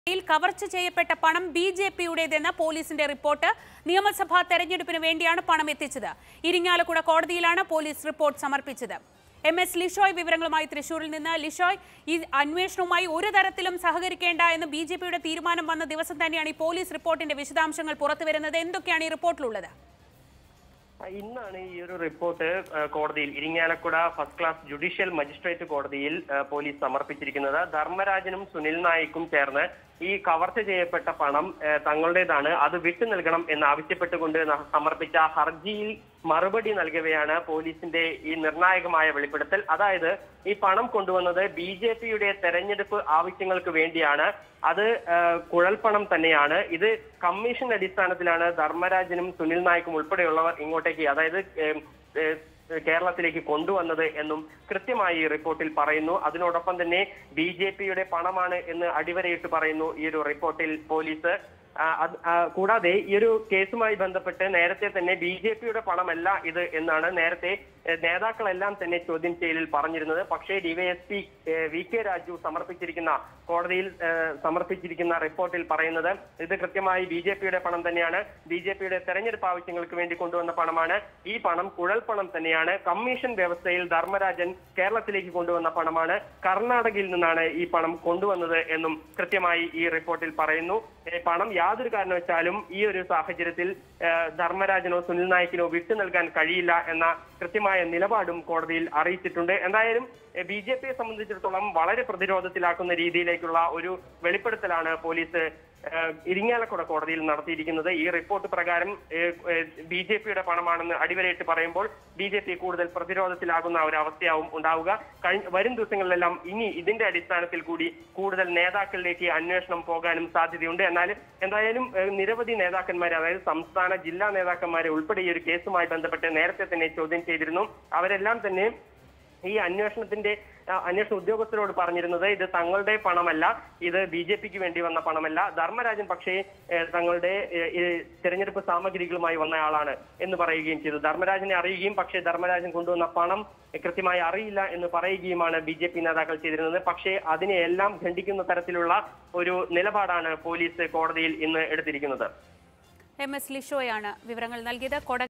യിൽ കവർച്ച ചെയ്യപ്പെട്ട പണം ബി ജെ പിയുടേതെന്ന പോലീസിന്റെ റിപ്പോർട്ട് നിയമസഭാ തെരഞ്ഞെടുപ്പിന് വേണ്ടിയാണ് പണം എത്തിച്ചത് ഇരിങ്ങാലക്കുട കോടതിയിലാണ് പോലീസ് റിപ്പോർട്ട് സമർപ്പിച്ചത് എം എസ് ലിഷോയ് വിവരങ്ങളുമായി തൃശൂരിൽ നിന്ന് ലിഷോയ് ഈ അന്വേഷണവുമായി ഒരു തരത്തിലും സഹകരിക്കേണ്ട എന്ന് ബി ജെ പിയുടെ തീരുമാനം വന്ന ദിവസം തന്നെയാണ് ഈ പോലീസ് റിപ്പോർട്ടിന്റെ വിശദാംശങ്ങൾ പുറത്തുവരുന്നത് എന്തൊക്കെയാണ് ഈ റിപ്പോർട്ടിലുള്ളത് ഇന്നാണ് ഈ ഒരു റിപ്പോർട്ട് ആ, കോടതിയിൽ Irinjalakuda first class judicial magistrate കോടതിയിൽ ആ, പോലീസ് സമർപ്പിച്ചിരിക്കുന്നത് ധർമ്മരാജനും സുനിൽ നായിക്കും ചേർന്ന് ഈ കവർച്ച ചെയ്യപ്പെട്ട പണം ആ, തങ്ങളുടേതാണ് അത് വിട്ടു നൽകണം എന്ന് ആവശ്യപ്പെട്ടുകൊണ്ട് ന- സമർപ്പിച്ച ഹർജിയിൽ മറുപടി നൽകവെയാണ് പോലീസിന്റെ ഈ നിർണായകമായ വെളിപ്പെടുത്തൽ അതായത് ഈ പണം കൊണ്ടുവന്നത് ബി ജെ പിയുടെ തെരഞ്ഞെടുപ്പ് ആവശ്യങ്ങൾക്ക് വേണ്ടിയാണ് അത് ആ, കുഴൽപ്പണം തന്നെയാണ് ഇത് കമ്മീഷൻ അടിസ്ഥാനത്തിലാണ് ധർമ്മരാജനും സുനിൽ നായിക്കും ഉൾപ്പെടെയുള്ളവർ ഇങ്ങോട്ടേക്ക് അതായത് ഏം, ഏ, കേരളത്തിലേക്ക് കൊണ്ടുവന്നത് എന്നും കൃത്യമായി ഈ റിപ്പോർട്ടിൽ പറയുന്നു അതിനോടൊപ്പം തന്നെ ബി ജെ പിയുടെ പണമാണ് എന്ന് അടിവരയിട്ട് പറയുന്നു ഈ ഒരു റിപ്പോർട്ടിൽ പോലീസ് ആ, അത്, ആ, കൂടാതെ ഈ ഒരു കേസുമായി ബന്ധപ്പെട്ട് നേരത്തെ തന്നെ ബി ജെ പിയുടെ പണമല്ല ഇത് എന്നാണ് നേരത്തെ ഏ, നേതാക്കളെല്ലാം തന്നെ ചോദ്യം ചെയ്യലിൽ പറഞ്ഞിരുന്നത് പക്ഷേ ഡിവൈഎസ്പി വി കെ രാജു സമർപ്പിച്ചിരിക്കുന്ന കോടതിയിൽ ഏ, സമർപ്പിച്ചിരിക്കുന്ന റിപ്പോർട്ടിൽ പറയുന്നത് ഇത് കൃത്യമായി ബി ജെ പിയുടെ പണം തന്നെയാണ് ബി ജെ പിയുടെ തെരഞ്ഞെടുപ്പ് ആവശ്യങ്ങൾക്ക് വേണ്ടി കൊണ്ടുവന്ന പണമാണ് ഈ പണം കുഴൽ പണം തന്നെയാണ് കമ്മീഷൻ വ്യവസ്ഥയിൽ ധർമ്മരാജൻ കേരളത്തിലേക്ക് കൊണ്ടുവന്ന പണമാണ് കർണാടകയിൽ നിന്നാണ് ഈ പണം കൊണ്ടുവന്നത് എന്നും കൃത്യമായി ഈ റിപ്പോർട്ടിൽ പറയുന്നു ഏ, പണം യാതൊരു കാരണവശാലും ഈ ഒരു സാഹചര്യത്തിൽ ഏ, ധർമ്മരാജനോ സുനിൽ നായിക്കിനോ വിട്ടു നൽകാൻ കഴിയില്ല എന്ന കൃത്യമായ നിലപാടും കോടതിയിൽ അറിയിച്ചിട്ടുണ്ട് എന്തായാലും ബി ജെ പിയെ സംബന്ധിച്ചിടത്തോളം വളരെ പ്രതിരോധത്തിലാക്കുന്ന രീതിയിലേക്കുള്ള ഒരു വെളിപ്പെടുത്തലാണ് പോലീസ് ഏഹ് ഇരിങ്ങാലക്കുട കോടതിയിൽ നടത്തിയിരിക്കുന്നത് ഈ റിപ്പോർട്ട് പ്രകാരം ബി ജെ പിയുടെ പണമാണെന്ന് അടിവരയിട്ട് പറയുമ്പോൾ ബി ജെ പി കൂടുതൽ പ്രതിരോധത്തിലാകുന്ന ഒരു അവസ്ഥയാവും ഉണ്ടാവുക കഴിഞ്ഞ വരും ദിവസങ്ങളിലെല്ലാം ഇനി ഇതിന്റെ അടിസ്ഥാനത്തിൽ കൂടി കൂടുതൽ നേതാക്കളിലേക്ക് അന്വേഷണം പോകാനും സാധ്യതയുണ്ട് എന്നാൽ എന്തായാലും ഏഹ് നിരവധി നേതാക്കന്മാരെ അതായത് സംസ്ഥാന ജില്ലാ നേതാക്കന്മാരെ ഉൾപ്പെടെ ഈ ഒരു കേസുമായി ബന്ധപ്പെട്ട് നേരത്തെ തന്നെ ചോദ്യം ചെയ്തിരുന്നു അവരെല്ലാം തന്നെ ഈ അന്വേഷണത്തിന്റെ ആ, അന്വേഷണ ഉദ്യോഗസ്ഥരോട് പറഞ്ഞിരുന്നത് ഇത് തങ്ങളുടെ പണമല്ല ഇത് ബി ജെ പിക്ക് വേണ്ടി വന്ന പണമല്ല ധർമ്മരാജൻ പക്ഷേ ഏ, തങ്ങളുടെ ഏ, ഈ തെരഞ്ഞെടുപ്പ് സാമഗ്രികളുമായി വന്ന ആളാണ് എന്ന് പറയുകയും ചെയ്തു ധർമ്മരാജനെ അറിയുകയും പക്ഷേ ധർമ്മരാജൻ കൊണ്ടുവന്ന പണം കൃത്യമായി അറിയില്ല എന്ന് പറയുകയുമാണ് ബി ജെ പി നേതാക്കൾ ചെയ്തിരുന്നത് പക്ഷേ അതിനെയെല്ലാം ഖണ്ഡിക്കുന്ന തരത്തിലുള്ള ഒരു നിലപാടാണ് പോലീസ് കോടതിയിൽ ഇന്ന് എടുത്തിരിക്കുന്നത് എം എസ് ലിഷോയാണ് വിവരങ്ങൾ നൽകിയത് കൊട